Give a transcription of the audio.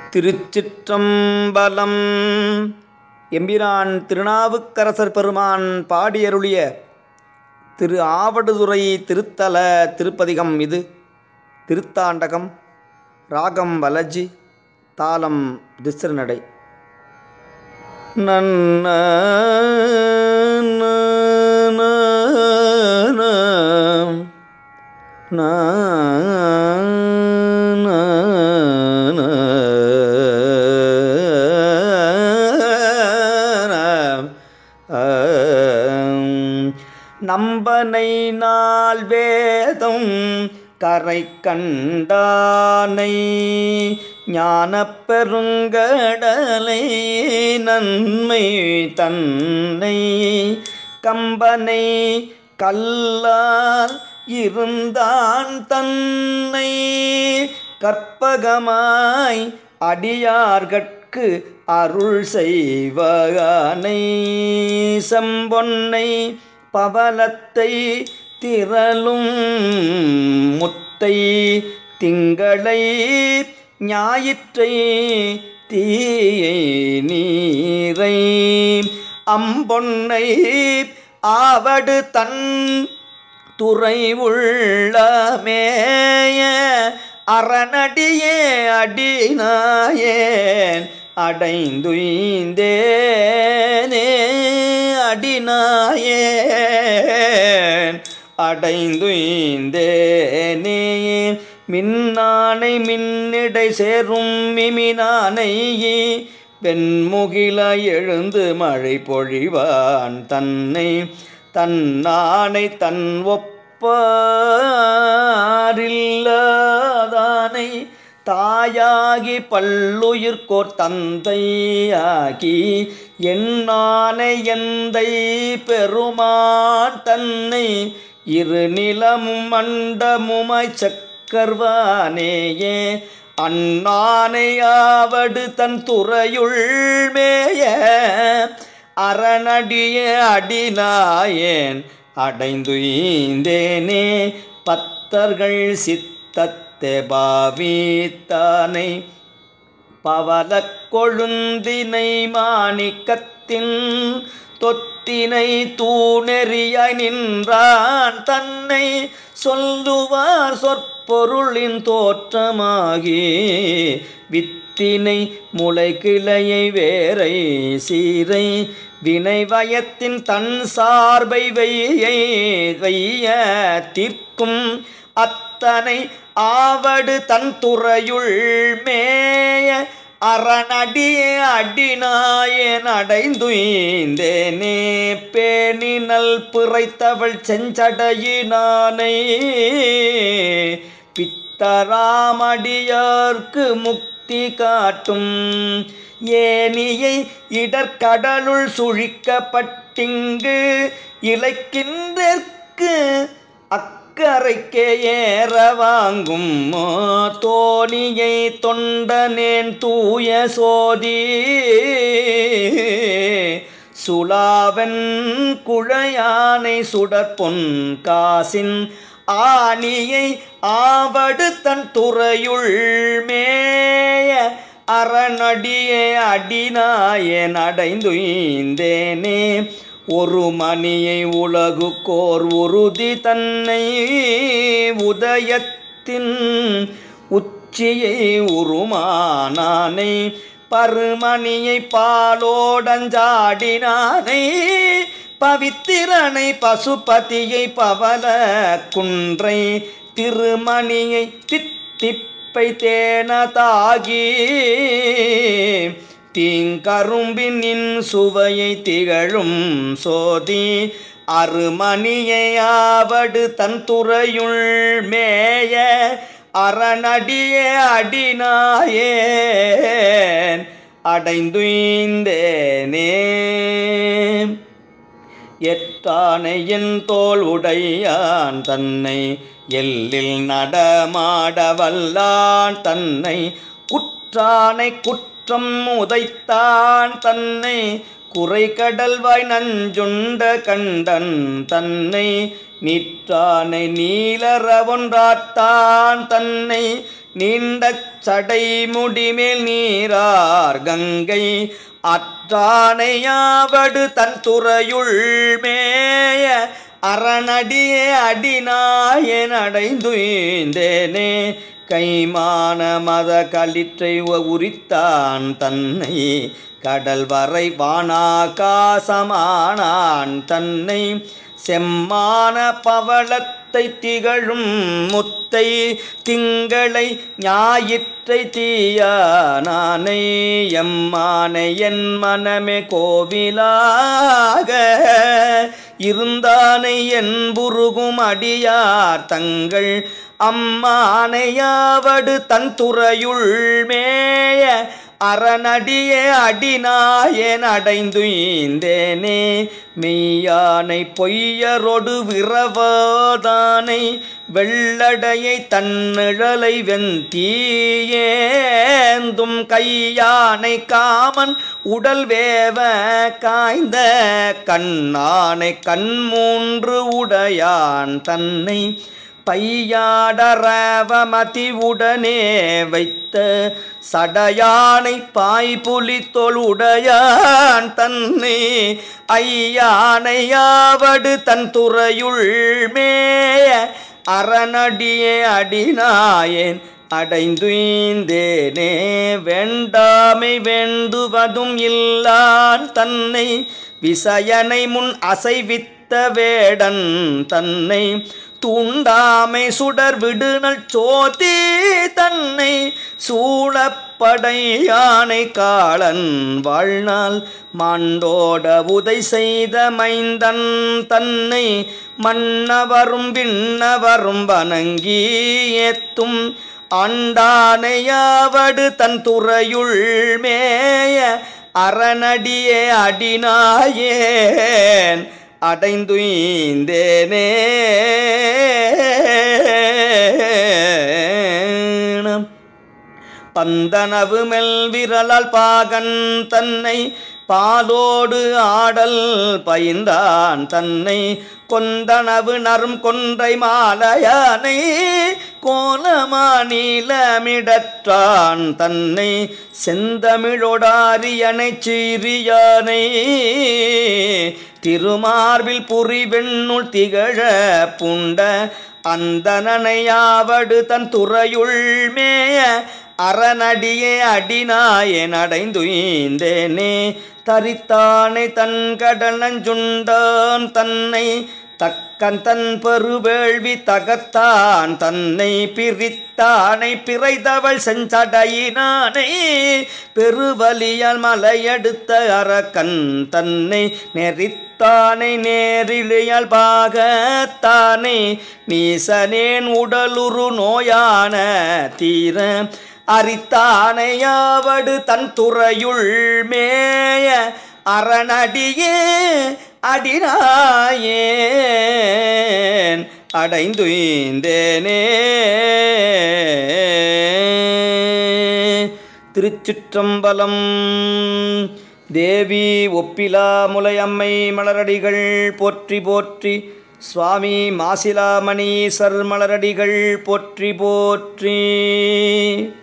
திருச்சிற்றம்பலம் எம்பிரான் திருநாவுக்கரசர் பெருமான் பாடியருளிய திரு ஆவடுதுறை திருத்தல திருப்பதிகம் இது திருத்தாண்டகம் ராகம் வலஜி தாளம் திஸ்ருநடை நன்ன நம்பனை நாள் வேதம் கரை கண்டானை ஞானப் பெருங்கடலை நன்மை தன்னை கம்பனை கல்லால் இருந்தான் தன்னை கற்பகமாய் அடியார்கட்கு அருள் செய்வகனை செம்பொன்னை பவலத்தை திரளும் முத்தை திங்களை ஞாயிற்றை தீயை நீரை அம்பொன்னை ஆவடு தன் துறை உள்ளமேய அரணடியே அடினாயேன் அடைந்துய்ந்தேனே அடினாயேன் அடைந்துய்ந்தேனே மின்னானை மின்னிடை சேரும் மிமினானை வெண்முகில எழுந்து மழை பொழிவான் தன்னை தன்னானை தன் ஒப்பாரில்லாதானை தாயாகி பல்லுயிர்கோர் தந்தையாகி என்னானை எந்தை பெருமான் தன்னை இரு நிலமும் மண்டமுமாய் சக்கர்வானேயே அண்ணானையாவடு தன் துறையுள் மேய அரணடிய அடினாயேன் அடைந்துய்ந்தேனே பத்தர்கள் சித்தத்தே பாவித்தானை பவலக் கொழுந்தினை மாணிக்கத்தின் தொத்தினை தூணெறியாய் நின்றான் தன்னை சொல்லுவார் சொற்பொருளின் தோற்றமாகி வித்தினை முளை கிளையை வேரை சீரை வினை வயத்தின் தன் சார்பை வையை வைய தீர்க்கும் அத்தனை ஆவடு தன் துறையுள் மேய அரணடியே அடினாயேன் அடைந்துய்ந்தேனே பேணினல் பிறைத்தவள் செஞ்சடையினானை பித்தராமடியார்க்கு முக்தி காட்டும் ஏனியை இடர்கடலுள் சுழிக்கப்பட்டிங்கு இலைக்கின்றற்கு அக்கரைக்கே ஏற வாங்கும் தோணியை தொண்டனேன் தூய சோதி சுலாவன் குழையானை சுடற்பொன் காசின் ஆணியை ஆவடு தன் துறையுள் மேய அரணடியே அடினாயன் அடைந்துய்ந்தேனே ஒரு மணியை உலகு கோர் உறுதி தன்னை உதயத்தின் உச்சியை உருமானானை பருமணியை பாலோடஞ்சாடினானை பவித்திரனை பசுபதியை பவல குன்றை திருமணியை தித்திப்பை தேனதாகி தீங்கரும்பினின் சுவையை திகழும் சோதி அருமணியாவடு தன் துறையுள் மேய அரணடியே அடினாயேன் அடைந்துய்ந்தேனே எத்தானையின் தோல் உடையான் தன்னை எல்லில் நடமாட வல்லான் தன்னை குற்றானை குற்றம் உதைத்தான் தன்னை குறை கடல்வாய் நஞ்சுண்ட கண்டன் தன்னை நிற்றானை நீலரவொன்றாத்தான் தன்னை நீண்ட சடை முடிமேல் நீரார் கங்கை அற்றானையாவடு தன் துறையுள் மேய அரணடியே அடிநாயன் அடைந்துய்ந்தேனே கைமான மத களிற்றை உரித்தான் தன்னை கடல் வரை வானாகாசமானான் தன்னை செம்மான பவளத்தை திகழும் முத்தை திங்களை ஞாயிற்றை தீயானானை எம்மானை என் மனமே கோவிலாக இருந்தானை என் புருகும் அடியார் தங்கள் அம்மானையாவடு தன் துறையுள் மேய அரணடியே அடிநாயன் அடைந்துய்ந்தேனே மெய்யானை பொய்யரொடு விரவாதானை வெள்ளடையை தன்னிழலை வெந்தீயேந்தும் கையானை காமன் உடல் வேவ காய்ந்த கண்ணானை கண்மூன்று உடையான் தன்னை பையாடரவமதி உடனே வைத்த சடையானை பாய்புலி தொழுடையான் தன்னை ஐயானையாவடு தன் துறையுள் மேய அரணடியே அடினாயேன் அடைந்துய்ந்தேனே வேண்டாமை வேண்டுவதும் இல்லான் தன்னை விசயனை முன் அசைவித்த வேடன் தன்னை தூண்டாமை சுடர் விடுநல் சோதி தன்னை சூழப்படையானை காளன் வாழ்நாள் மாண்டோட உதை செய்த மைந்தன் தன்னை மன்னவரும் விண்ணவரும் வணங்கி ஏத்தும் ஆண்டானையாவடு தன் துறையுள் மேய அரணடியே அடினாயேன் அடைந்துய்ந்தேனே பந்தனவு மெல் விரலால் பாகன் தன்னை பாலோடு ஆடல் பயின்றான் தன்னை கொந்தனவு நரும் கொன்றை மாலையானை கோலமா நீலமிடற்றான் தன்னை செந்தமிழொடாரியனை சீரியானை திருமார்பில் புரி வெண்ணுள் திகழ புண்ட அந்தனனையாவடு தன் துறையுள் மேய அரணடியே அடினாயன் அடைந்துய்ந்தேனே தரித்தானை தன் கடல் நஞ்சுண்டான் தன்னை தக்கன் தன் பெருவேள்வி தகத்தான் தன்னை பிரித்தானை பிறைதவள் செஞ்சடையினானை பெருவலியால் மலையெடுத்த அரக்கன் தன்னை நெறித்தானை நேரிழையால் பாகத்தானை நீசனேன் உடலுரு நோயான தீர அரித்தானையாவடு தன் துறையுள் மேய அரணடியே அடினாயேன் அடைந்துய்ந்தேனே திருச்சிற்றம்பலம் தேவி ஒப்பிலா முலையம்மை மலரடிகள் போற்றி போற்றி சுவாமி மாசிலாமணீசர் மலரடிகள் போற்றி போற்றி